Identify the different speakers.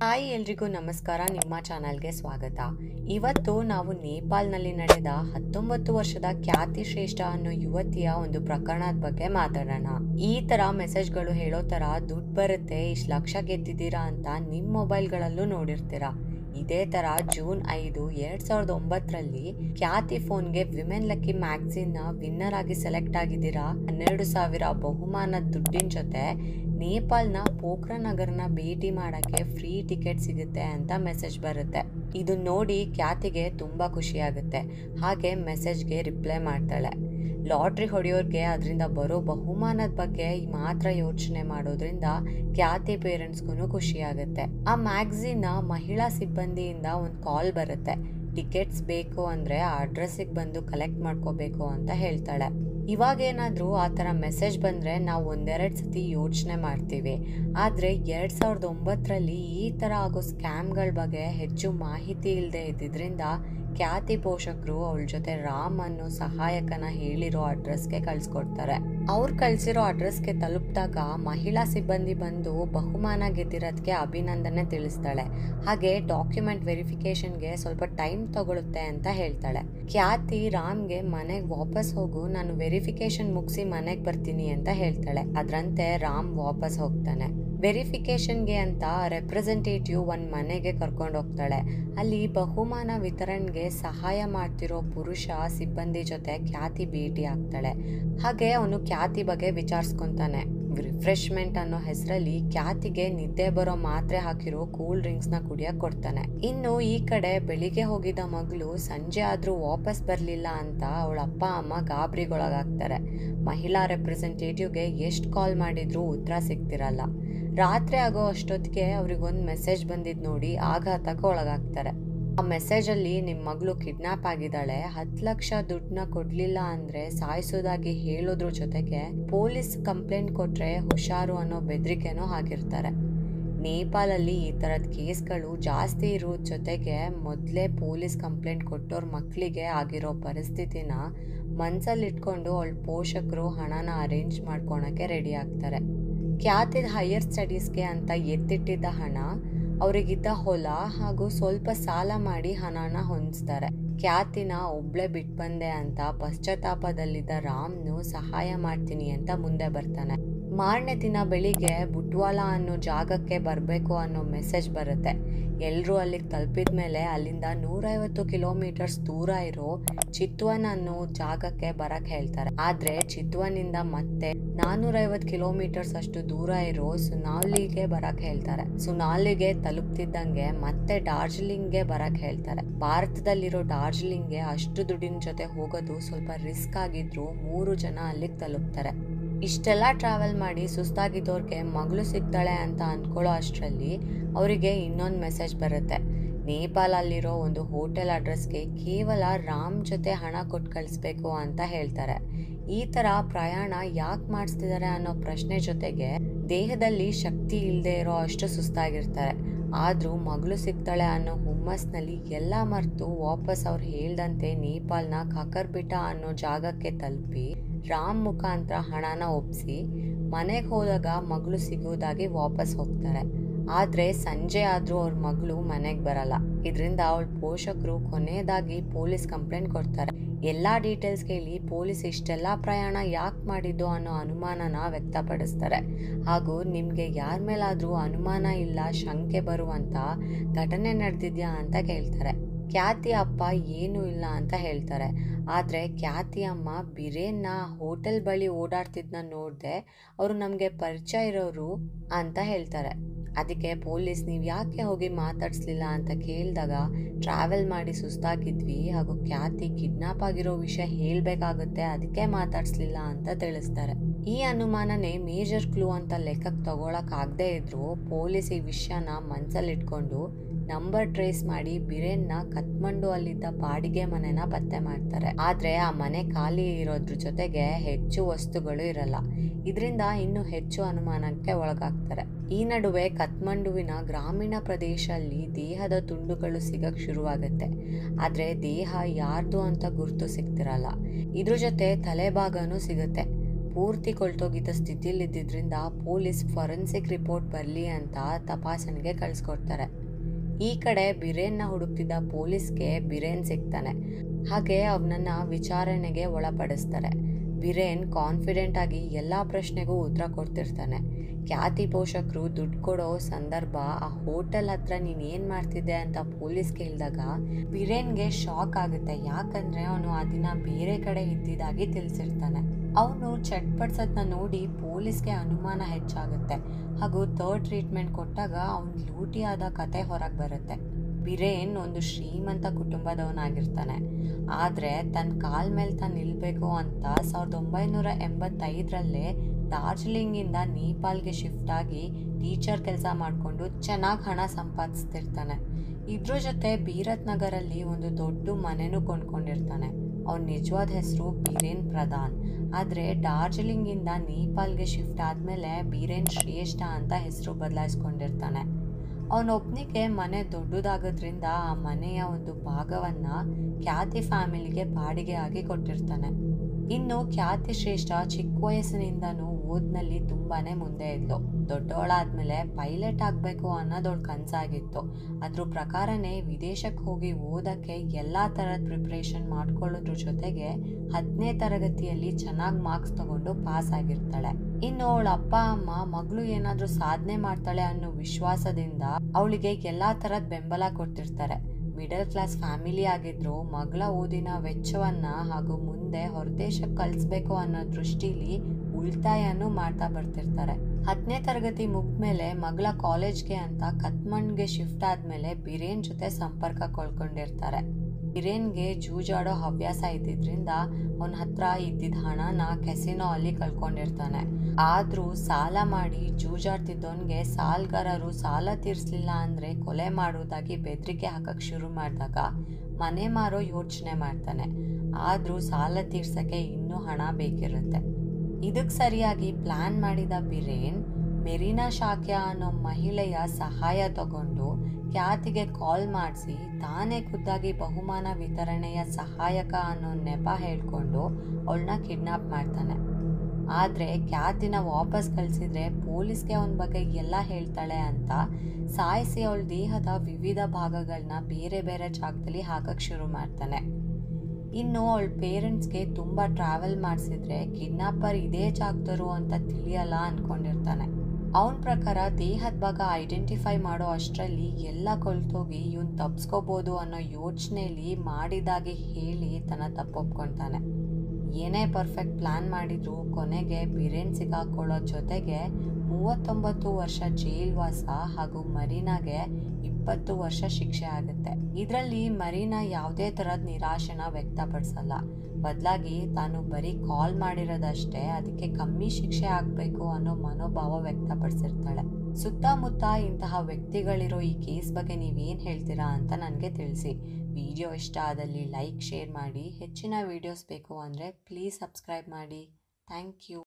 Speaker 1: hi ಎಲ್ರಿಗೂ ನಮಸ್ಕಾರ ನಿಮ್ಮ ಚಾನಲ್ಗೆ ಸ್ವಾಗತ ಇವತ್ತು ನಾವು ನೇಪಾಲ್ನಲ್ಲಿ ನಡೆದ ಹತ್ತೊಂಬತ್ತು ವರ್ಷದ ಖ್ಯಾತಿ ಶ್ರೇಷ್ಠ ಅನ್ನೋ ಯುವತಿಯ ಒಂದು ಪ್ರಕರಣದ ಬಗ್ಗೆ ಮಾತಾಡೋಣ ಈ ತರ ಮೆಸೇಜ್ಗಳು ಹೇಳೋ ತರ ದುಡ್ಡು ಬರುತ್ತೆ ಇಷ್ಟು ಲಕ್ಷ ಗೆದ್ದಿದ್ದೀರಾ ಅಂತ ನಿಮ್ಮ ಮೊಬೈಲ್ಗಳಲ್ಲೂ ನೋಡಿರ್ತೀರಾ ಇದೇ ತರ ಜೂನ್ ಐದು ಎರಡ್ ಸಾವಿರದ ಒಂಬತ್ತರಲ್ಲಿ ಖ್ಯಾತಿ ಫೋನ್ಗೆ ವಿಮೆನ್ ಲಕ್ಕಿ ಮ್ಯಾಗ್ಝಿನ್ ನ ವಿನ್ನರ್ ಆಗಿ ಸೆಲೆಕ್ಟ್ ಆಗಿದ್ದೀರಾ ಹನ್ನೆರಡು ಸಾವಿರ ಬಹುಮಾನದ ದುಡ್ಡಿನ ಜೊತೆ ನೇಪಾಲ್ನ ಪೋಖ್ರಾ ನಗರನ ಭೇಟಿ ಮಾಡಕ್ಕೆ ಫ್ರೀ ಟಿಕೆಟ್ ಸಿಗುತ್ತೆ ಅಂತ ಮೆಸೇಜ್ ಬರುತ್ತೆ ಇದು ನೋಡಿ ಖ್ಯಾತಿಗೆ ತುಂಬಾ ಖುಷಿ ಆಗುತ್ತೆ ಹಾಗೆ ಮೆಸೇಜ್ಗೆ ರಿಪ್ಲೈ ಮಾಡ್ತಾಳೆ ಲಾಟ್ರಿ ಹೊಡೆಯೋರ್ಗೆ ಅದರಿಂದ ಬರೋ ಬಹುಮಾನದ ಬಗ್ಗೆ ಮಾತ್ರ ಯೋಚನೆ ಮಾಡೋದ್ರಿಂದ ಖ್ಯಾತಿ ಪೇರೆಂಟ್ಸ್ಗೂ ಖುಷಿ ಆಗುತ್ತೆ ಆ ಮ್ಯಾಗ್ಝಿನ್ ಮಹಿಳಾ ಸಿಬ್ಬಂದಿಯಿಂದ ಒಂದು ಕಾಲ್ ಬರುತ್ತೆ ಟಿಕೆಟ್ಸ್ ಬೇಕು ಅಂದ್ರೆ ಆ ಅಡ್ರೆಸ್ಸಿಗೆ ಬಂದು ಕಲೆಕ್ಟ್ ಮಾಡ್ಕೋಬೇಕು ಅಂತ ಹೇಳ್ತಾಳೆ ಇವಾಗೇನಾದ್ರೂ ಆ ಥರ ಮೆಸೇಜ್ ಬಂದರೆ ನಾವು ಒಂದೆರಡು ಸತಿ ಯೋಚನೆ ಮಾಡ್ತೀವಿ ಆದರೆ ಎರಡು ಸಾವಿರದ ಒಂಬತ್ತರಲ್ಲಿ ಈ ಥರ ಆಗೋ ಸ್ಕ್ಯಾಮ್ಗಳ ಬಗ್ಗೆ ಹೆಚ್ಚು ಮಾಹಿತಿ ಇಲ್ಲದೆ ಇದ್ದಿದ್ರಿಂದ ಖ್ಯಾತಿ ಪೋಷಕರು ಅವಳ ಜೊತೆ ರಾಮ್ ಅನ್ನೋ ಸಹಾಯಕನ ಹೇಳಿರೋ ಅಡ್ರೆಸ್ಗೆ ಕಳ್ಸಿಕೊಡ್ತಾರೆ ಅವ್ರು ಕಳ್ಸಿರೋ ಅಡ್ರೆಸ್ಗೆ ತಲುಪಿದಾಗ ಮಹಿಳಾ ಸಿಬ್ಬಂದಿ ಬಂದು ಬಹುಮಾನ ಗೆದ್ದಿರೋದಕ್ಕೆ ಅಭಿನಂದನೆ ತಿಳಿಸ್ತಾಳೆ ಹಾಗೆ ಡಾಕ್ಯುಮೆಂಟ್ ವೆರಿಫಿಕೇಶನ್ಗೆ ಸ್ವಲ್ಪ ಟೈಮ್ ತಗೊಳುತ್ತೆ ಅಂತ ಹೇಳ್ತಾಳೆ ಖ್ಯಾತಿ ರಾಮ್ಗೆ ಮನೆಗೆ ವಾಪಸ್ ಹೋಗು ನಾನು ವೆರಿಫಿಕೇಶನ್ ಮುಗಿಸಿ ಮನೆಗೆ ಬರ್ತೀನಿ ಅಂತ ಹೇಳ್ತಾಳೆ ಅದರಂತೆ ರಾಮ್ ವಾಪಸ್ ಹೋಗ್ತಾನೆ ವೆರಿಫಿಕೇಶನ್ಗೆ ಅಂತ ರೆಪ್ರೆಸೆಂಟೇಟಿವ್ ಒಂದು ಮನೆಗೆ ಕರ್ಕೊಂಡು ಹೋಗ್ತಾಳೆ ಅಲ್ಲಿ ಬಹುಮಾನ ವಿತರಣೆಗೆ ಸಹಾಯ ಮಾಡ್ತಿರೋ ಪುರುಷ ಸಿಬ್ಬಂದಿ ಜೊತೆ ಖ್ಯಾತಿ ಭೇಟಿ ಆಗ್ತಾಳೆ ಹಾಗೆ ಅವನು ಖ್ಯಾತಿ ಬಗ್ಗೆ ವಿಚಾರಿಸ್ಕೊಂತಾನೆ ರಿಫ್ರೆಶ್ಮೆಂಟ್ ಅನ್ನೋ ಹೆಸರಲ್ಲಿ ಖ್ಯಾತಿಗೆ ನಿದ್ದೆ ಬರೋ ಮಾತ್ರೆ ಹಾಕಿರೋ ಕೂಲ್ ಡ್ರಿಂಕ್ಸ್ ನ ಕುಡಿಯಕ್ ಕೊಡ್ತಾನೆ ಇನ್ನು ಈ ಕಡೆ ಬೆಳಿಗ್ಗೆ ಹೋಗಿದ್ದ ಮಗಳು ಸಂಜೆ ಆದ್ರೂ ವಾಪಸ್ ಬರ್ಲಿಲ್ಲ ಅಂತ ಅವಳ ಅಪ್ಪ ಅಮ್ಮ ಗಾಬರಿಗೊಳಗಾಗ್ತಾರೆ ಮಹಿಳಾ ರೆಪ್ರೆಸೆಂಟೇಟಿವ್ಗೆ ಎಷ್ಟು ಕಾಲ್ ಮಾಡಿದ್ರು ಉತ್ತರ ಸಿಗ್ತಿರಲ್ಲ ರಾತ್ರಿ ಆಗೋ ಅಷ್ಟೊತ್ತಿಗೆ ಅವ್ರಿಗೊಂದು ಮೆಸೇಜ್ ಬಂದಿದ್ ನೋಡಿ ಆಘಾತಕ್ಕೆ ಒಳಗಾಗ್ತಾರೆ ಆ ಮೆಸೇಜ್ ಅಲ್ಲಿ ನಿಮ್ ಮಗಳು ಕಿಡ್ನಾಪ್ ಆಗಿದ್ದಾಳೆ ಹತ್ ಲಕ್ಷ ದುಡ್ಡನ್ನ ಕೊಡ್ಲಿಲ್ಲ ಅಂದ್ರೆ ಸಾಯಿಸೋದಾಗಿ ಹೇಳೋದ್ರ ಜೊತೆಗೆ ಪೊಲೀಸ್ ಕಂಪ್ಲೇಂಟ್ ಕೊಟ್ರೆ ಹುಷಾರು ಅನ್ನೋ ಬೆದರಿಕೆನೂ ಹಾಕಿರ್ತಾರೆ ನೇಪಾಳಲ್ಲಿ ಈ ಥರದ ಕೇಸ್ಗಳು ಜಾಸ್ತಿ ಇರೋ ಜೊತೆಗೆ ಮೊದಲೇ ಪೊಲೀಸ್ ಕಂಪ್ಲೇಂಟ್ ಕೊಟ್ಟೋರ್ ಮಕ್ಕಳಿಗೆ ಆಗಿರೋ ಪರಿಸ್ಥಿತಿನ ಮನ್ಸಲ್ಲಿಟ್ಕೊಂಡು ಅವಳ ಪೋಷಕರು ಹಣನ ಅರೇಂಜ್ ಮಾಡ್ಕೊಳಕ್ಕೆ ರೆಡಿ ಆಗ್ತಾರೆ ಖ್ಯಾತಿದ ಹೈಯರ್ ಸ್ಟಡೀಸ್ಗೆ ಅಂತ ಎತ್ತಿಟ್ಟಿದ್ದ ಹಣ ಅವರಿಗಿದ್ದ ಹೊಲ ಹಾಗೂ ಸ್ವಲ್ಪ ಸಾಲ ಮಾಡಿ ಹಣನ ಹೊಂದಿಸ್ತಾರೆ ಖ್ಯಾತಿನ ಒಬ್ಳೆ ಬಿಟ್ಟು ಬಂದೆ ಅಂತ ಪಶ್ಚಾತ್ತಾಪದಲ್ಲಿದ್ದ ರಾಮ್ನು ಸಹಾಯ ಮಾಡ್ತೀನಿ ಅಂತ ಮುಂದೆ ಬರ್ತಾನೆ ಮಾರನೇ ದಿನ ಬೆಳಿಗ್ಗೆ ಬುಟ್ವಾಲ ಅನ್ನೋ ಜಾಗಕ್ಕೆ ಬರಬೇಕು ಅನ್ನೋ ಮೆಸೇಜ್ ಬರುತ್ತೆ ಎಲ್ಲರೂ ಅಲ್ಲಿಗೆ ತಲುಪಿದ ಮೇಲೆ ಅಲ್ಲಿಂದ ನೂರೈವತ್ತು ಕಿಲೋಮೀಟರ್ಸ್ ದೂರ ಇರೋ ಚಿತ್ವನ್ ಅನ್ನೋ ಜಾಗಕ್ಕೆ ಬರಕ್ ಹೇಳ್ತಾರೆ ಆದ್ರೆ ಚಿತ್ವನಿಂದ ಮತ್ತೆ ನಾನೂರೈವತ್ತು ಕಿಲೋಮೀಟರ್ಸ್ ಅಷ್ಟು ದೂರ ಇರೋ ಸುನಾಲಿಗೆ ಬರಕ್ ಹೇಳ್ತಾರೆ ಸುನಾಲಿಗೆ ತಲುಪ್ತಿದ್ದಂಗೆ ಮತ್ತೆ ಡಾರ್ಜಿಲಿಂಗ್ಗೆ ಬರಕ್ ಹೇಳ್ತಾರೆ ಭಾರತದಲ್ಲಿರೋ ಡಾರ್ಜಿಲಿಂಗ್ಗೆ ಅಷ್ಟು ದುಡ್ಡಿನ ಜೊತೆ ಹೋಗೋದು ಸ್ವಲ್ಪ ರಿಸ್ಕ್ ಆಗಿದ್ರು ಮೂರು ಜನ ಅಲ್ಲಿಗೆ ತಲುಪ್ತಾರೆ ಇಷ್ಟೆಲ್ಲ ಟ್ರಾವೆಲ್ ಮಾಡಿ ಸುಸ್ತಾಗಿದ್ದವ್ರಿಗೆ ಮಗಳು ಸಿಗ್ತಾಳೆ ಅಂತ ಅನ್ಕೊಳ್ಳೋ ಅಷ್ಟರಲ್ಲಿ ಅವರಿಗೆ ಇನ್ನೊಂದು ಮೆಸೇಜ್ ಬರುತ್ತೆ ನೇಪಾಳಲ್ಲಿರೋ ಒಂದು ಹೋಟೆಲ್ ಅಡ್ರೆಸ್ಗೆ ಕೇವಲ ರಾಮ್ ಜೊತೆ ಹಣ ಕೊಟ್ಟು ಕಳಿಸ್ಬೇಕು ಅಂತ ಹೇಳ್ತಾರೆ ಈ ತರ ಪ್ರಯಾಣ ಯಾಕೆ ಮಾಡಿಸ್ತಿದ್ದಾರೆ ಅನ್ನೋ ಪ್ರಶ್ನೆ ಜೊತೆಗೆ ದೇಹದಲ್ಲಿ ಶಕ್ತಿ ಇಲ್ಲದೆ ಇರೋ ಅಷ್ಟು ಸುಸ್ತಾಗಿರ್ತಾರೆ ಆದ್ರೂ ಮಗಳು ಸಿಗ್ತಾಳೆ ಅನ್ನೋ ಹುಮ್ಮಸ್ನಲ್ಲಿ ಎಲ್ಲ ಮರೆತು ವಾಪಸ್ ಅವ್ರು ಹೇಳ್ದಂತೆ ನೇಪಾಲ್ನ ಕಕರ್ಬಿಟ ಅನ್ನೋ ಜಾಗಕ್ಕೆ ತಲುಪಿ ರಾಮ್ ಮುಖಾಂತರ ಹಣನ ಒಪ್ಪಿಸಿ ಮನೆಗೆ ಹೋದಾಗ ಮಗಳು ಸಿಗೋದಾಗಿ ವಾಪಸ್ ಹೋಗ್ತಾರೆ ಆದ್ರೆ ಸಂಜೆ ಆದ್ರೂ ಅವ್ರ ಮಗಳು ಮನೆಗೆ ಬರಲ್ಲ ಇದರಿಂದ ಅವಳ ಪೋಷಕರು ಕೊನೆಯದಾಗಿ ಪೊಲೀಸ್ ಕಂಪ್ಲೇಂಟ್ ಕೊಡ್ತಾರೆ ಎಲ್ಲಾ ಡೀಟೇಲ್ಸ್ ಕೇಳಿ ಪೊಲೀಸ್ ಇಷ್ಟೆಲ್ಲ ಪ್ರಯಾಣ ಯಾಕೆ ಮಾಡಿದ್ದು ಅನ್ನೋ ಅನುಮಾನನ ವ್ಯಕ್ತಪಡಿಸ್ತಾರೆ ಹಾಗೂ ನಿಮ್ಗೆ ಯಾರ ಮೇಲಾದ್ರೂ ಅನುಮಾನ ಇಲ್ಲ ಶಂಕೆ ಬರುವಂತ ಘಟನೆ ನಡೆದಿದ್ಯಾ ಅಂತ ಕೇಳ್ತಾರೆ ಖ್ಯಾತಿ ಅಪ್ಪ ಏನೂ ಇಲ್ಲ ಅಂತ ಹೇಳ್ತಾರೆ ಆದರೆ ಖ್ಯಾತಿ ಅಮ್ಮ ಬಿರೇನ್ನ ಹೋಟೆಲ್ ಬಳಿ ಓಡಾಡ್ತಿದ್ನ ನೋಡಿದೆ ಅವರು ನಮಗೆ ಪರಿಚಯ ಇರೋರು ಅಂತ ಹೇಳ್ತಾರೆ ಅದಕ್ಕೆ ಪೊಲೀಸ್ ನೀವು ಯಾಕೆ ಹೋಗಿ ಮಾತಾಡಿಸ್ಲಿಲ್ಲ ಅಂತ ಕೇಳಿದಾಗ ಟ್ರಾವೆಲ್ ಮಾಡಿ ಸುಸ್ತಾಗಿದ್ವಿ ಹಾಗೂ ಖ್ಯಾತಿ ಕಿಡ್ನಾಪ್ ಆಗಿರೋ ವಿಷಯ ಹೇಳಬೇಕಾಗುತ್ತೆ ಅದಕ್ಕೆ ಮಾತಾಡಿಸ್ಲಿಲ್ಲ ಅಂತ ತಿಳಿಸ್ತಾರೆ ಈ ಅನುಮಾನನೇ ಮೇಜರ್ ಕ್ಲೂ ಅಂತ ಲೆಕ್ಕಕ್ಕೆ ತಗೊಳಕ್ಕಾಗದೇ ಇದ್ರು ಪೊಲೀಸ್ ಈ ವಿಷಯನ ಮನ್ಸಲ್ಲಿಟ್ಕೊಂಡು ನಂಬರ್ ಟ್ರೇಸ್ ಮಾಡಿ ಬಿರೇನ್ನ ಕತ್ಮಂಡು ಅಲ್ಲಿದ್ದ ಬಾಡಿಗೆ ಮನೆನ ಪತ್ತೆ ಮಾಡ್ತಾರೆ ಆದ್ರೆ ಆ ಮನೆ ಖಾಲಿ ಇರೋದ್ರ ಜೊತೆಗೆ ಹೆಚ್ಚು ವಸ್ತುಗಳು ಇರಲ್ಲ ಇದರಿಂದ ಇನ್ನು ಹೆಚ್ಚು ಅನುಮಾನಕ್ಕೆ ಒಳಗಾಗ್ತಾರೆ ಈ ನಡುವೆ ಕತ್ಮಂಡುವಿನ ಗ್ರಾಮೀಣ ಪ್ರದೇಶದಲ್ಲಿ ದೇಹದ ತುಂಡುಗಳು ಸಿಗಕ್ ಶುರುವಾಗುತ್ತೆ ಆದ್ರೆ ದೇಹ ಯಾರ್ದು ಅಂತ ಗುರ್ತು ಸಿಗ್ತಿರಲ್ಲ ಇದ್ರ ಜೊತೆ ತಲೆಭಾಗನೂ ಸಿಗುತ್ತೆ ಪೂರ್ತಿ ಕೊಳ್ತೋಗಿದ್ದ ಸ್ಥಿತಿಲಿದ್ದಿದ್ರಿಂದ ಪೊಲೀಸ್ ಫೊರೆನ್ಸಿಕ್ ರಿಪೋರ್ಟ್ ಬರಲಿ ಅಂತ ತಪಾಸಣೆಗೆ ಕಳಿಸ್ಕೊಡ್ತಾರೆ ಈ ಕಡೆ ಬಿರೇನ್ನ ಹುಡುಕ್ತಿದ್ದ ಪೊಲೀಸ್ಗೆ ಬಿರೇನ್ ಸಿಗ್ತಾನೆ ಹಾಗೆ ಅವನನ್ನ ವಿಚಾರಣೆಗೆ ಒಳಪಡಿಸ್ತಾರೆ ಬಿರೇನ್ ಕಾನ್ಫಿಡೆಂಟ್ ಆಗಿ ಎಲ್ಲ ಪ್ರಶ್ನೆಗೂ ಉತ್ತರ ಕೊಡ್ತಿರ್ತಾನೆ ಖ್ಯಾತಿ ಪೋಷಕರು ದುಡ್ಡು ಕೊಡೋ ಸಂದರ್ಭ ಆ ಹೋಟೆಲ್ ಹತ್ರ ನೀನು ಏನು ಮಾಡ್ತಿದ್ದೆ ಅಂತ ಪೊಲೀಸ್ ಕೇಳಿದಾಗ ಬಿರೇನ್ಗೆ ಶಾಕ್ ಆಗುತ್ತೆ ಯಾಕಂದ್ರೆ ಅವನು ಆ ದಿನ ಬೇರೆ ಕಡೆ ಇದ್ದಿದ್ದಾಗಿ ತಿಳಿಸಿರ್ತಾನೆ ಅವನು ಚಟ್ಪಡ್ಸೋದನ್ನ ನೋಡಿ ಪೊಲೀಸ್ಗೆ ಅನುಮಾನ ಹೆಚ್ಚಾಗುತ್ತೆ ಹಾಗೂ ಥರ್ಡ್ ಟ್ರೀಟ್ಮೆಂಟ್ ಕೊಟ್ಟಾಗ ಅವನು ಲೂಟಿಯಾದ ಕತೆ ಹೊರಗೆ ಬರುತ್ತೆ ಬಿರೇನ್ ಒಂದು ಶ್ರೀಮಂತ ಕುಟುಂಬದವನಾಗಿರ್ತಾನೆ ಆದರೆ ತನ್ನ ಕಾಲ್ ಮೇಲೆ ತಾನು ನಿಲ್ಲಬೇಕು ಅಂತ ಸಾವಿರದ ಒಂಬೈನೂರ ಎಂಬತ್ತೈದರಲ್ಲೇ ಡಾರ್ಜಿಲಿಂಗಿಂದ ನೇಪಾಲ್ಗೆ ಶಿಫ್ಟ್ ಆಗಿ ಟೀಚರ್ ಕೆಲಸ ಮಾಡಿಕೊಂಡು ಚೆನ್ನಾಗಿ ಹಣ ಸಂಪಾದಿಸ್ತಿರ್ತಾನೆ ಇದ್ರ ಜೊತೆ ಬೀರತ್ ನಗರಲ್ಲಿ ಒಂದು ದೊಡ್ಡ ಮನೆನೂ ಕೊಂಡ್ಕೊಂಡಿರ್ತಾನೆ ಅವನ ನಿಜವಾದ ಹೆಸರು ಬೀರೇನ್ ಪ್ರಧಾನ್ ಆದರೆ ಡಾರ್ಜಿಲಿಂಗಿಂದ ನೇಪಾಲ್ಗೆ ಶಿಫ್ಟ್ ಆದಮೇಲೆ ಬೀರೇನ್ ಶ್ರೇಷ್ಠ ಅಂತ ಹೆಸರು ಬದಲಾಯಿಸ್ಕೊಂಡಿರ್ತಾನೆ ಅವನೊಬ್ಬನಿಗೆ ಮನೆ ದೊಡ್ಡದಾಗೋದ್ರಿಂದ ಆ ಮನೆಯ ಒಂದು ಭಾಗವನ್ನ ಖ್ಯಾತಿ ಫ್ಯಾಮಿಲಿಗೆ ಬಾಡಿಗೆ ಆಗಿ ಕೊಟ್ಟಿರ್ತಾನೆ ಇನ್ನು ಖ್ಯಾತಿ ಶ್ರೇಷ್ಠ ಚಿಕ್ಕ ವಯಸ್ಸಿನಿಂದನೂ ಓದ್ನಲ್ಲಿ ತುಂಬಾನೇ ಮುಂದೆ ಇದ್ಲು ದೊಡ್ಡವಳಾದ್ಮೇಲೆ ಪೈಲಟ್ ಆಗಬೇಕು ಅನ್ನೋದೊಳ ಕನಸಾಗಿತ್ತು ಅದ್ರ ಪ್ರಕಾರನೇ ವಿದೇಶಕ್ಕೆ ಹೋಗಿ ಓದಕ್ಕೆ ಎಲ್ಲ ಥರದ ಪ್ರಿಪ್ರೇಷನ್ ಮಾಡ್ಕೊಳ್ಳೋದ್ರ ಜೊತೆಗೆ ಹತ್ತನೇ ತರಗತಿಯಲ್ಲಿ ಚೆನ್ನಾಗಿ ಮಾರ್ಕ್ಸ್ ತಗೊಂಡು ಪಾಸ್ ಆಗಿರ್ತಾಳೆ ಇನ್ನು ಅವಳ ಅಪ್ಪ ಅಮ್ಮ ಮಗಳು ಏನಾದರೂ ಸಾಧನೆ ಮಾಡ್ತಾಳೆ ಅನ್ನೋ ವಿಶ್ವಾಸದಿಂದ ಅವಳಿಗೆ ಎಲ್ಲ ಥರದ ಬೆಂಬಲ ಕೊಡ್ತಿರ್ತಾರೆ ಮಿಡಲ್ ಕ್ಲಾಸ್ ಫ್ಯಾಮಿಲಿ ಆಗಿದ್ರು ಮಗಳ ಓದಿನ ವೆಚ್ಚವನ್ನ ಹಾಗೂ ಮುಂದೆ ಹೊರದೇಶಕ್ಕೆ ಕಳಿಸ್ಬೇಕು ಅನ್ನೋ ದೃಷ್ಟಿಲಿ ಉಳಿತಾಯನೂ ಮಾಡ್ತಾ ಬರ್ತಿರ್ತಾರೆ ಹತ್ತನೇ ತರಗತಿ ಮುಗ್ದ್ಮೇಲೆ ಮಗಳ ಕಾಲೇಜ್ಗೆ ಅಂತ ಕತ್ಮಂಡ್ಗೆ ಶಿಫ್ಟ್ ಆದ್ಮೇಲೆ ಬಿರೇನ್ ಜೊತೆ ಸಂಪರ್ಕ ಕಳ್ಕೊಂಡಿರ್ತಾರೆ ಬಿರೇನ್ಗೆ ಜೂಜಾಡೋ ಹವ್ಯಾಸ ಇದ್ದಿದ್ರಿಂದ ಅವನ ಹತ್ರ ಇದ್ದಿದ್ದ ಹಣನ ಕೆಸಿನೋ ಅಲ್ಲಿ ಕಳ್ಕೊಂಡಿರ್ತಾನೆ ಆದ್ರೂ ಸಾಲ ಮಾಡಿ ಜೂಜಾಡ್ತಿದ್ದವನ್ಗೆ ಸಾಲ್ಗಾರರು ಸಾಲ ತೀರ್ಸ್ಲಿಲ್ಲ ಅಂದ್ರೆ ಕೊಲೆ ಮಾಡುವುದಾಗಿ ಬೆದರಿಕೆ ಹಾಕಕ್ ಶುರು ಮಾಡಿದಾಗ ಮನೆ ಮಾರೋ ಯೋಚನೆ ಮಾಡ್ತಾನೆ ಆದ್ರೂ ಸಾಲ ತೀರ್ಸಕ್ಕೆ ಇನ್ನೂ ಹಣ ಬೇಕಿರುತ್ತೆ ಇದಕ್ಕೆ ಸರಿಯಾಗಿ ಪ್ಲಾನ್ ಮಾಡಿದ ಬಿರೇನ್ ಮೆರಿನಾ ಶಾಕ್ಯ ಅನ್ನೋ ಮಹಿಳೆಯ ಸಹಾಯ ತಗೊಂಡು ಖ್ಯಾತಿಗೆ ಕಾಲ್ ಮಾಡಿಸಿ ತಾನೇ ಖುದ್ದಾಗಿ ಬಹುಮಾನ ವಿತರಣೆಯ ಸಹಾಯಕ ಅನ್ನೋ ನೆಪ ಹೇಳ್ಕೊಂಡು ಅವಳನ್ನ ಕಿಡ್ನಾಪ್ ಮಾಡ್ತಾನೆ ಆದರೆ ಖ್ಯಾತಿನ ವಾಪಸ್ ಕಳಿಸಿದ್ರೆ ಪೊಲೀಸ್ಗೆ ಅವನ ಬಗ್ಗೆ ಎಲ್ಲ ಹೇಳ್ತಾಳೆ ಅಂತ ಸಾಯಿಸಿ ಅವಳ ದೇಹದ ವಿವಿಧ ಭಾಗಗಳನ್ನ ಬೇರೆ ಬೇರೆ ಜಾಗದಲ್ಲಿ ಹಾಕಕ್ಕೆ ಶುರು ಮಾಡ್ತಾನೆ ಇನ್ನು ಅವಳ ಪೇರೆಂಟ್ಸ್ಗೆ ತುಂಬ ಟ್ರಾವೆಲ್ ಮಾಡಿಸಿದ್ರೆ ಕಿಡ್ನಾಪರ್ ಇದೇ ಜಾಗದವರು ಅಂತ ತಿಳಿಯಲ್ಲ ಅನ್ಕೊಂಡಿರ್ತಾನೆ ಅವನ ಪ್ರಕಾರ ದೇಹದ ಭಾಗ ಐಡೆಂಟಿಫೈ ಮಾಡೋ ಅಷ್ಟರಲ್ಲಿ ಎಲ್ಲ ಕೊಳ್ತೋಗಿ ಇವನ್ ತಪ್ಸ್ಕೋಬೋದು ಅನ್ನೋ ಯೋಚನೆಯಲ್ಲಿ ಮಾಡಿದಾಗೆ ಹೇಳಿ ತನ್ನ ತಪ್ಪೊಪ್ಕೊಳ್ತಾನೆ ಏನೇ ಪರ್ಫೆಕ್ಟ್ ಪ್ಲಾನ್ ಮಾಡಿದ್ರು ಕೊನೆಗೆ ಬಿರೇನ್ ಸಿಗಾಕೊಳ್ಳೋ ಜೊತೆಗೆ ಮೂವತ್ತೊಂಬತ್ತು ವರ್ಷ ಜೈಲ್ ವಾಸ ಹಾಗೂ ಮರೀನಾಗೆ ಇಪ್ಪತ್ತು ವರ್ಷ ಶಿಕ್ಷೆ ಆಗುತ್ತೆ ಇದರಲ್ಲಿ ಮರೀನಾ ಯಾವುದೇ ಥರದ ನಿರಾಶೆನ ವ್ಯಕ್ತಪಡಿಸಲ್ಲ ಬದಲಾಗಿ ತಾನು ಬರೀ ಕಾಲ್ ಮಾಡಿರೋದಷ್ಟೇ ಅದಕ್ಕೆ ಕಮ್ಮಿ ಶಿಕ್ಷೆ ಆಗಬೇಕು ಅನ್ನೋ ಮನೋಭಾವ ವ್ಯಕ್ತಪಡಿಸಿರ್ತಾಳೆ ಸುತ್ತಮುತ್ತ ಇಂತಹ ವ್ಯಕ್ತಿಗಳಿರೋ ಈ ಕೇಸ್ ಬಗ್ಗೆ ನೀವೇನು ಹೇಳ್ತೀರಾ ಅಂತ ನನಗೆ ತಿಳಿಸಿ ವಿಡಿಯೋ ಇಷ್ಟ ಆದಲ್ಲಿ ಲೈಕ್ ಶೇರ್ ಮಾಡಿ ಹೆಚ್ಚಿನ ವಿಡಿಯೋಸ್ ಬೇಕು ಅಂದರೆ ಪ್ಲೀಸ್ ಸಬ್ಸ್ಕ್ರೈಬ್ ಮಾಡಿ ಥ್ಯಾಂಕ್ ಯು